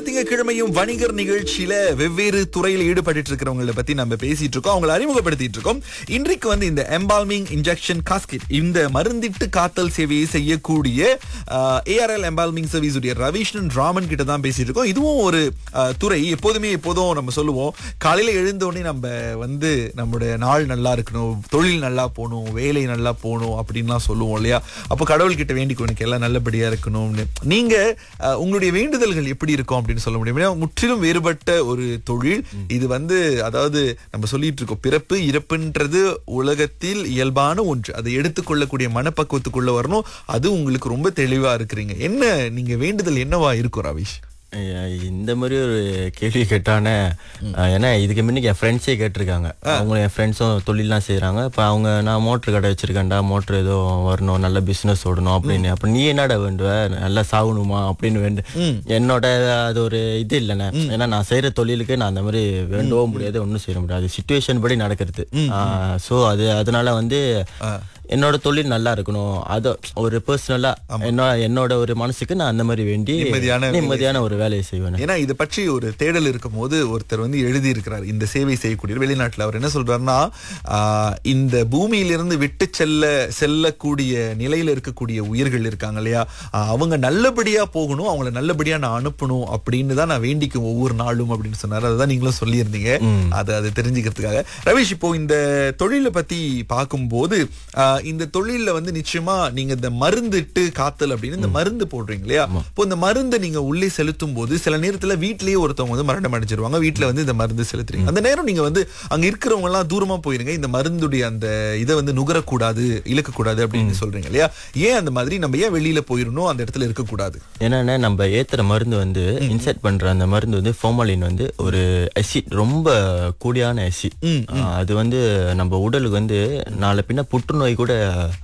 திங்கட்கிழமையும் வணிகர் நிகழ்ச்சியில வெவ்வேறு துறையில் ஈடுபட்டு இருக்கிறவங்களை பத்தி நம்ம பேசிட்டு இருக்கோம் அவங்களை அறிமுகப்படுத்திட்டு இருக்கோம் இன்றைக்கு வந்து இந்த எம்பால்மிங் இன்ஜெக்ஷன் காஸ்கெட் இந்த மருந்திட்டு காத்தல் சேவையை செய்யக்கூடிய ஏஆர்எல் எம்பால்மிங் சர்வீஸ் உடைய ரவிஷ்ணன் ராமன் கிட்ட தான் பேசிட்டு இருக்கோம் இதுவும் ஒரு ஆஹ், துறை எப்போதுமே எப்போதும் நம்ம சொல்லுவோம் காலையில எழுந்த உடனே நம்ம வந்து நம்முடைய நாள் நல்லா இருக்கணும் தொழில் நல்லா போகணும் வேலை நல்லா போகணும் அப்படின்லாம் சொல்லுவோம் இல்லையா அப்போ கடவுள்கிட்ட வேண்டிக்கோ எனக்கு எல்லாம் நல்லபடியா இருக்கணும்னு நீங்க அஹ், உங்களுடைய வேண்டுதல்கள் எப்படி இருக்கும் அப்படின்னு சொல்ல முடியும் ஏன்னா முற்றிலும் வேறுபட்ட ஒரு தொழில் இது வந்து அதாவது நம்ம சொல்லிட்டு இருக்கோம் பிறப்பு இறப்புன்றது உலகத்தில் இயல்பான ஒன்று அதை எடுத்துக்கொள்ளக்கூடிய மனப்பக்குவத்துக்குள்ள வரணும் அது உங்களுக்கு ரொம்ப தெளிவா இருக்கிறீங்க என்ன நீங்க வேண்டுதல் என்னவா இருக்கும் ரவிஷ் ஐயா, இந்த மாதிரி ஒரு கேள்வி கேட்டானே ஏன்னா இதுக்கு முன்னுக்கு என் ஃப்ரெண்ட்ஸே கேட்டிருக்காங்க அவங்க என் ஃப்ரெண்ட்ஸும் தொழிலாம் செய்றாங்க இப்போ அவங்க நான் மோட்டர் கடை வச்சிருக்கேன்டா மோட்டர் ஏதோ வரணும் நல்ல பிசினஸ் ஓடணும் அப்படின்னு அப்ப நீ என்னடா வேண்டுவ நல்லா சாகணுமா அப்படின்னு வேண்டு என்னோட அது ஒரு இது இல்லைண்ணே ஏன்னா நான் செய்யற தொழிலுக்கு நான் அந்த மாதிரி வேண்டவும் முடியாது ஒன்றும் செய்ய முடியாது சுச்சுவேஷன் படி நடக்கிறது ஸோ அது அதனால வந்து என்னோட தொழில் நல்லா இருக்கணும் அது ஒரு பர்சனலா என்னோட என்னோட ஒரு மனசுக்கு நான் அந்த மாதிரி வேண்டி நிம்மதியான நிம்மதியான ஒரு வேலையை செய்வேன் ஏன்னா இதை பற்றி ஒரு தேடல் இருக்கும் போது ஒருத்தர் வந்து எழுதி இருக்கிறார் இந்த சேவை செய்யக்கூடிய வெளிநாட்டுல அவர் என்ன சொல்றாருன்னா ஆஹ், இந்த பூமியிலிருந்து விட்டு செல்ல செல்லக்கூடிய நிலையில இருக்கக்கூடிய உயிர்கள் இருக்காங்க இல்லையா ஆஹ், அவங்க நல்லபடியா போகணும் அவங்கள நல்லபடியா நான் அனுப்பணும் அப்படின்னு தான் நான் வேண்டிக்கும் ஒவ்வொரு நாளும் அப்படின்னு சொன்னாரு அதுதான் நீங்களும் சொல்லியிருந்தீங்க அது அது தெரிஞ்சுக்கிறதுக்காக ரவிஷ் இப்போ இந்த தொழிலை பத்தி பார்க்கும்போது ஆஹ், இந்த தொழில்ல வந்து நிச்சயமா நீங்க இந்த மருந்துட்டு காத்தல் அப்படின்னு இந்த மருந்து போடுறீங்க இல்லையா இப்போ இந்த மருந்து நீங்க உள்ளே செலுத்தும் போது சில நேரத்துல வீட்லயே ஒருத்தவங்க வந்து மரணம் அடைஞ்சிருவாங்க வீட்ல வந்து இந்த மருந்து செலுத்துறீங்க அந்த நேரம் நீங்க வந்து அங்க இருக்கிறவங்க எல்லாம் தூரமா போயிருங்க இந்த மருந்துடைய அந்த இதை வந்து நுகரக்கூடாது இழக்கக்கூடாது அப்படின்னு சொல்றீங்க இல்லையா ஏன் அந்த மாதிரி நம்ம ஏன் வெளியில போயிடணும் அந்த இடத்துல இருக்கக்கூடாது என்னன்னா நம்ம ஏத்துற மருந்து வந்து இன்செர்ட் பண்ற அந்த மருந்து வந்து ஃபார்மாலின் வந்து ஒரு அசிட் ரொம்ப கூடியான அசிட் அது வந்து நம்ம உடலுக்கு வந்து நாளை பின்ன புற்றுநோய் கூட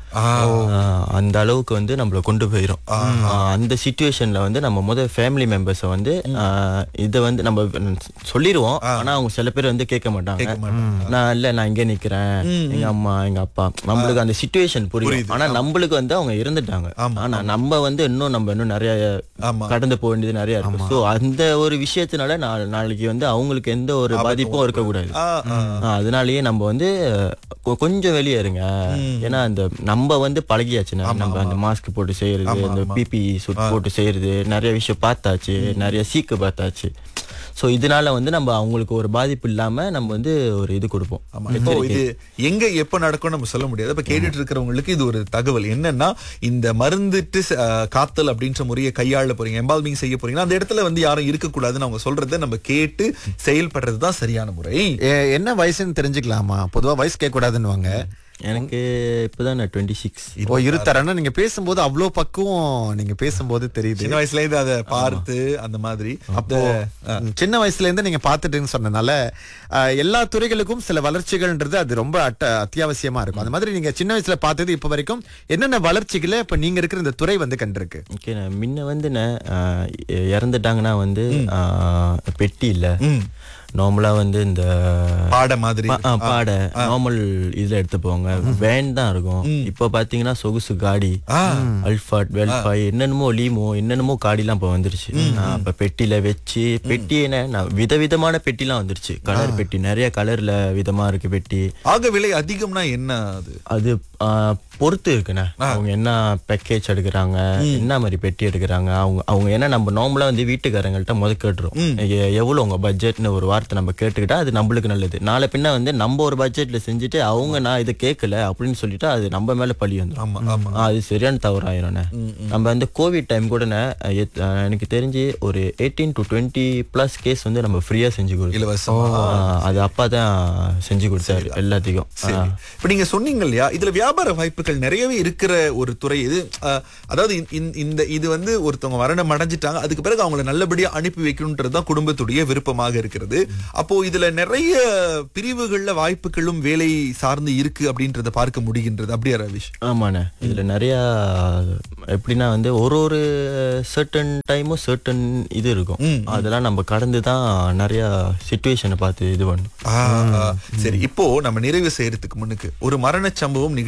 ஆஹ், அந்த அளவுக்கு வந்து நம்மள கொண்டு போயிரும் ஆஹ், அந்த சுச்சுவேஷன்ல வந்து நம்ம முதல் ஃபேமிலி மெம்பர்ஸை வந்து ஆஹ், இதை வந்து நம்ம சொல்லிடுவோம் ஆனா அவங்க சில பேர் வந்து கேட்க மாட்டாங்க நான் இல்ல நான் இங்கே நிக்கிறேன் எங்க அம்மா எங்க அப்பா நம்மளுக்கு அந்த சுச்சுவேஷன் புரியும் ஆனா நம்மளுக்கு வந்து அவங்க இருந்துட்டாங்க ஆனா நம்ம வந்து இன்னும் நம்ம இன்னும் நிறைய ஆமா. கடந்து போக வேண்டியது நிறைய இருக்கு சோ அந்த ஒரு விஷயத்தினால நா- நாளைக்கு வந்து அவங்களுக்கு எந்த ஒரு பாதிப்பும் இருக்கக்கூடாது ஆஹ், ஆஹ். ஆ, அதனாலயே நம்ம வந்து கொ- கொஞ்சம் வெளியே இருங்க ஏன்னா அந்த நம்ம வந்து பழகியாச்சுன்னா நம்ம அந்த மாஸ்க் போட்டு செய்யறது அந்த பிபி சுட் போட்டு செய்யறது நிறைய விஷயம் பார்த்தாச்சு நிறைய சீக்கு பார்த்தாச்சு சோ இதனால வந்து நம்ம அவங்களுக்கு ஒரு பாதிப்பு இல்லாம நம்ம வந்து ஒரு இது கொடுப்போம் ஆமா இப்போ இது எங்க எப்ப நடக்கும் நம்ம சொல்ல முடியாது இப்ப கேட்டுட்டு இருக்கிறவங்களுக்கு இது ஒரு தகவல் என்னன்னா இந்த மருந்துட்டு அஹ், காத்தல் அப்படின்ற முறையை கையாள போறீங்க எம்பால்மிங் செய்ய போறீங்கன்னா அந்த இடத்துல வந்து யாரும் இருக்கக்கூடாதுன்னு அவங்க சொல்றதை நம்ம கேட்டு செயல்படுறது தான் சரியான முறை எ- என்ன வயசுன்னு தெரிஞ்சுக்கலாமா பொதுவா வயசு கேட்க கூடாதுன்னுவாங்க எனக்கு இப்பதான் நான் டுவெண்ட்டி சிக்ஸ் ஓ இருத்தாரன்னா நீங்க பேசும்போது அவ்வளோ பக்குவம் நீங்க பேசும்போது தெரியுது சின்ன வயசுல இருந்து அதை பார்த்து அந்த மாதிரி அப்போ ம், சின்ன வயசுல இருந்து நீங்க பாத்துட்டுன்னு சொன்னனால அஹ், எல்லா துறைகளுக்கும் சில வளர்ச்சிகள்ன்றது அது ரொம்ப அட்ட அத்தியாவசியமா இருக்கும் அந்த மாதிரி நீங்க சின்ன வயசுல பார்த்தது இப்ப வரைக்கும் என்னென்ன வளர்ச்சிகளை இப்ப நீங்க இருக்கிற இந்த துறை வந்து கண்டிருக்கு ஓகே நான் முன்ன வந்து நான் ஆஹ், இ- இறந்துட்டாங்கன்னா வந்து ஆஹ், பெட்டி இல்ல நார்மலா வந்து இந்த பாட மாதிரி பா- ஆ, பாட நார்மல் இதுல எடுத்து போவாங்க வேன் தான் இருக்கும் இப்ப பாத்தீங்கன்னா சொகுசு காடி அல்ஃபாட் வெல்ஃபாய் என்னென்னமோ லீமோ என்னென்னமோ காடிலாம் இப்ப வந்துருச்சு ஆ, இப்ப பெட்டில வச்சு பெட்டி என்ன நான் விதவிதமான பெட்டிலாம் வந்துருச்சு கலர் பெட்டி நிறைய கலர்ல விதமா இருக்கு பெட்டி ஆக விலை அதிகம்னா என்ன அது அது ஆ, பொறுத்து இருக்குண்ணே அவங்க என்ன பேக்கேஜ் எடுக்கிறாங்க என்ன மாதிரி பெட்டி எடுக்கிறாங்க அவங்க அவங்க ஏன்னா நம்ம நார்மலா வந்து வீட்டுக்காரங்கள்ட்ட முத கேட்டுரும் எ- எவ்வளவு உங்க பட்ஜெட்னு ஒரு வார்த்தை நம்ம கேட்டுக்கிட்டா அது நம்மளுக்கு நல்லது நாளை பின்ன வந்து நம்ம ஒரு பட்ஜெட்ல செஞ்சுட்டு அவங்க நான் இதை கேட்கல அப்படின்னு சொல்லிட்டு அது நம்ம மேல பழி வந்துடும் ஆமா ஆமா அது சரியான தவறாயிரும்ண்ணே நம்ம வந்து கோவிட் டைம் கூட எனக்கு தெரிஞ்சு ஒரு eighteen to twenty plus case வந்து நம்ம ஃப்ரீயா செஞ்சு கொடுத்தோம் இலவசம் ஆ, அது அப்பா தான் செஞ்சு கொடுத்தாரு எல்லாத்தையும் சரி இப்ப நீங்க சொன்னீங்க இல்லையா இதுல வியாபார வாய்ப்புகள் நிறையவே இருக்கிற ஒரு துறை இது அஹ், அதாவது இந்த- இந்த- இந்த இது வந்து ஒருத்தவங்க மரணம் அடைஞ்சிட்டாங்க அதுக்கு பிறகு அவங்கள நல்லபடியா அனுப்பி வைக்கணும்ன்றது தான் குடும்பத்துடைய விருப்பமாக இருக்கிறது அப்போ இதுல நிறைய பிரிவுகள்ல வாய்ப்புகளும் வேலை சார்ந்து இருக்கு அப்படின்றத பார்க்க முடிகின்றது அப்படியா ரவிஷ் ஆமாண்ணே இதுல நிறைய எப்படின்னா வந்து ஒரு ஒரு சர்டன் டைமும் சர்டன் இது இருக்கும் அதெல்லாம் நம்ம கடந்து தான் நிறைய சுச்சுவேஷனை பார்த்து இது பண்ணும் ஆ, ஆ. சரி இப்போ நம்ம நிறைவு செய்யறதுக்கு முன்னுக்கு ஒரு மரண சம்பவம் நிகழ்ந்து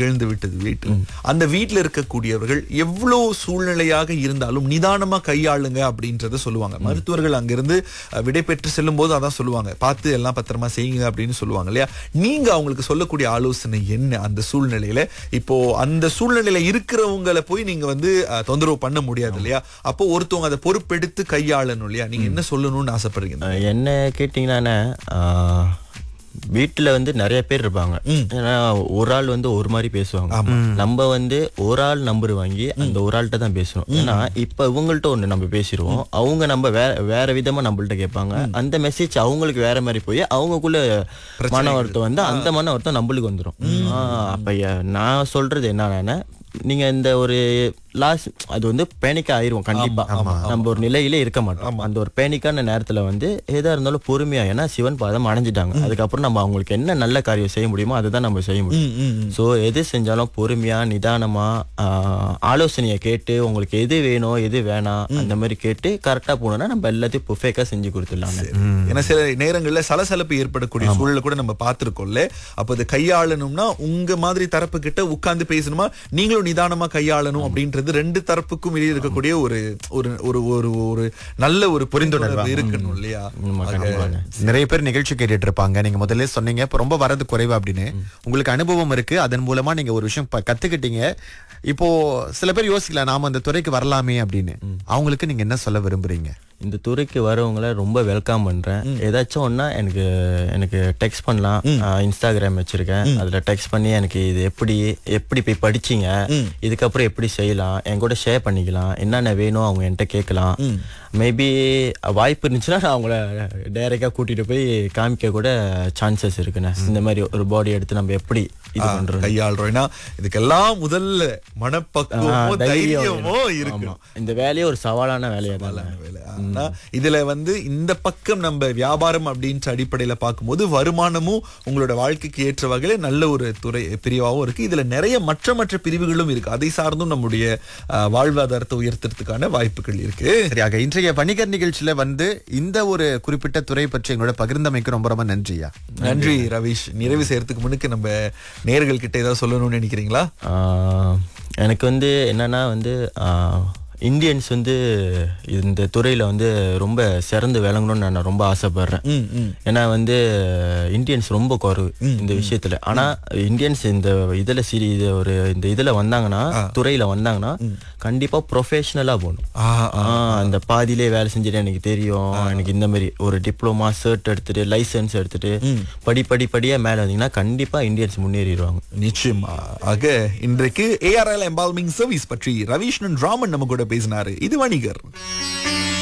நிகழ்ந்து விட்டது வீட்டில் அந்த வீட்டில் இருக்கக்கூடியவர்கள் எவ்வளவு சூழ்நிலையாக இருந்தாலும் நிதானமா கையாளுங்க அப்படின்றத சொல்லுவாங்க மருத்துவர்கள் அங்கிருந்து அஹ், விடை பெற்று செல்லும் போது அதான் சொல்லுவாங்க பார்த்து எல்லாம் பத்திரமா செய்யுங்க அப்படின்னு சொல்லுவாங்க இல்லையா நீங்க அவங்களுக்கு சொல்லக்கூடிய ஆலோசனை என்ன அந்த சூழ்நிலையில இப்போ அந்த சூழ்நிலையில இருக்கிறவங்களை போய் நீங்க வந்து அஹ், தொந்தரவு பண்ண முடியாது இல்லையா அப்போ ஒருத்தவங்க அதை பொறுப்பெடுத்து கையாளணும் இல்லையா நீங்க என்ன சொல்லணும்னு ஆசைப்படுறீங்க அஹ் என்ன கேட்டிங்கன்னா ஆஹ், வீட்டுல வந்து நிறைய பேர் இருப்பாங்க ஏன்னா ஒரு ஆள் வந்து ஒரு மாதிரி பேசுவாங்க நம்ம வந்து ஒரு ஆள் நம்பர் வாங்கி அந்த ஒரு ஆள்கிட்ட தான் பேசணும் ஏன்னா இப்ப இவங்கள்ட்ட ஒண்ணு நம்ம பேசிடுவோம் அவங்க நம்ம வேற வேற விதமா நம்மள்ட்ட கேட்பாங்க அந்த மெசேஜ் அவங்களுக்கு வேற மாதிரி போய் அவங்களுக்குள்ள மன வருத்தம் வந்து அந்த மன வருத்தம் நம்மளுக்கு வந்துடும் அப்ப எ- நான் சொல்றது என்னன்னா நீங்க இந்த ஒரு லாஸ்ட் அது வந்து பேனிக் ஆயிருவோம் கண்டிப்பா நம்ம ஒரு நிலையிலே இருக்க மாட்டோம் அந்த ஒரு பேனிக்கான நேரத்துல வந்து எதா இருந்தாலும் பொறுமையா ஏன்னா சிவன் பாதம் அடைஞ்சிட்டாங்க அதுக்கப்புறம் நம்ம அவங்களுக்கு என்ன நல்ல காரியம் செய்ய முடியுமோ அதுதான் நம்ம செய்ய முடியும் சோ எது செஞ்சாலும் பொறுமையா நிதானமா ஆஹ், ஆலோசனையை கேட்டு உங்களுக்கு எது வேணும் எது வேணாம் அந்த மாதிரி கேட்டு கரெக்டா போனோம்னா நம்ம எல்லாத்தையும் புஃபேக்கா செஞ்சு கொடுத்துடலாம் ஏன்னா சில நேரங்கள்ல சலசலப்பு ஏற்படக்கூடிய சூழலை கூட நம்ம பார்த்திருக்கோம்ல அப்ப அது கையாளணும்னா உங்க மாதிரி தரப்பு கிட்ட உட்கார்ந்து பேசணுமா நீங்களும் நிதானமா கையாளணும் அப்படின்றது ரெண்டு தரப்புக்கும் இடையே இருக்கக்கூடிய ஒரு ஒரு ஒரு ஒரு ஒரு நல்ல ஒரு புரிந்துணர்வு இருக்கணும் இல்லையா ஆமா, கண்டிப்பாங்க. நிறைய பேர் நிகழ்ச்சி கேட்டுட்டு இருப்பாங்க நீங்க முதல்ல சொன்னீங்க இப்ப ரொம்ப வரது குறைவு அப்படின்னு உங்களுக்கு அனுபவம் இருக்கு அதன் மூலமா நீங்க ஒரு விஷயம் ப- கத்துக்கிட்டீங்க இப்போ சில பேர் யோசிக்கலாம் நாம அந்த துறைக்கு வரலாமே அப்படின்னு அவங்களுக்கு நீங்க என்ன சொல்ல விரும்புறீங்க இந்த துறைக்கு வரவங்கள ரொம்ப வெல்கம் பண்றேன் ஏதாச்சும் ஒன்னா எனக்கு எனக்கு டெக்ஸ்ட் பண்ணலாம் ஆஹ் இன்ஸ்டாகிராம் வச்சிருக்கேன் அதுல டெக்ஸ்ட் பண்ணி எனக்கு இது எப்படி எப்படி போய் படிச்சீங்க இதுக்கப்புறம் எப்படி செய்யலாம் என் கூட ஷேர் பண்ணிக்கலாம் என்னென்ன வேணும் அவங்க என்கிட்ட கேட்கலாம் மேபி வாய்ப்பு இருந்துச்சுன்னா நான் அவங்கள டைரக்டா கூட்டிட்டு போய் காமிக்க கூட சான்சஸ் இருக்குண்ணே இந்த மாதிரி ஒரு பாடி எடுத்து நம்ம எப்படி இது பண்றது கையாளுறோம் ஏன்னா இதுக்கெல்லாம் முதல்ல மனப்பக்குவமோ ஆஹ் தைரியம் தைரியமோ வேணும். இருக்கணும் ஆமா. இந்த வேலையே ஒரு சவாலான வேலையா தான் சவாலான வேலை. ஆனா இதுல வந்து இந்த பக்கம் நம்ம வியாபாரம் அப்படின்ற அடிப்படையில பார்க்கும்போது வருமானமும் உங்களோட வாழ்க்கைக்கு ஏற்ற வகையில நல்ல ஒரு துறை பிரிவாகவும் இருக்கு இதுல நிறைய மற்ற மற்ற பிரிவுகளும் இருக்கு அதை சார்ந்தும் நம்முடைய ஆஹ், வாழ்வாதாரத்தை உயர்த்துறதுக்கான வாய்ப்புகள் இருக்கு சரியாக இன்றைய பணிகர் நிகழ்ச்சியில வந்து இந்த ஒரு குறிப்பிட்ட துறை பற்றி எங்களோட பகிர்ந்தமைக்கு ரொம்ப ரொம்ப நன்றியா நன்றி ரவீஷ் நிறைவு செய்யறதுக்கு முன்னுக்கு நம்ம நேர்கள் கிட்ட ஏதாவது சொல்லணும்னு நினைக்கிறீங்களா ஆஹ் எனக்கு வந்து என்னன்னா வந்து ஆஹ் இந்தியன்ஸ் வந்து இந்த துறையில வந்து ரொம்ப சிறந்து விளங்கணும்னு நான் ரொம்ப ஆசைப்படுறேன் ம், ம். ஏன்னா வந்து இந்தியன்ஸ் ரொம்ப குறைவு இந்த விஷயத்துல ஆனா இந்தியன்ஸ் இந்த இதுல சரி இது ஒரு இந்த இதுல வந்தாங்கன்னா துறையில வந்தாங்கன்னா கண்டிப்பா ப்ரொஃபஷனலா போகணும் ஆஹ், ஆஹ் அந்த பாதியிலே வேலை செஞ்சுட்டு எனக்கு தெரியும் எனக்கு இந்த மாதிரி ஒரு டிப்ளமா சர்ட் எடுத்துட்டு லைசென்ஸ் எடுத்துட்டு படி படி படியா மேல வந்தீங்கன்னா கண்டிப்பா இந்தியன்ஸ் முன்னேறிடுவாங்க நிச்சயமா ஆக இன்றைக்கு ஏஆர்எல் எம்பால்மிங் சர்வீஸ் பற்றி ரவீஷ்ணன் ராமன் நம்ம கூட பேசினாரு இது வணிகர்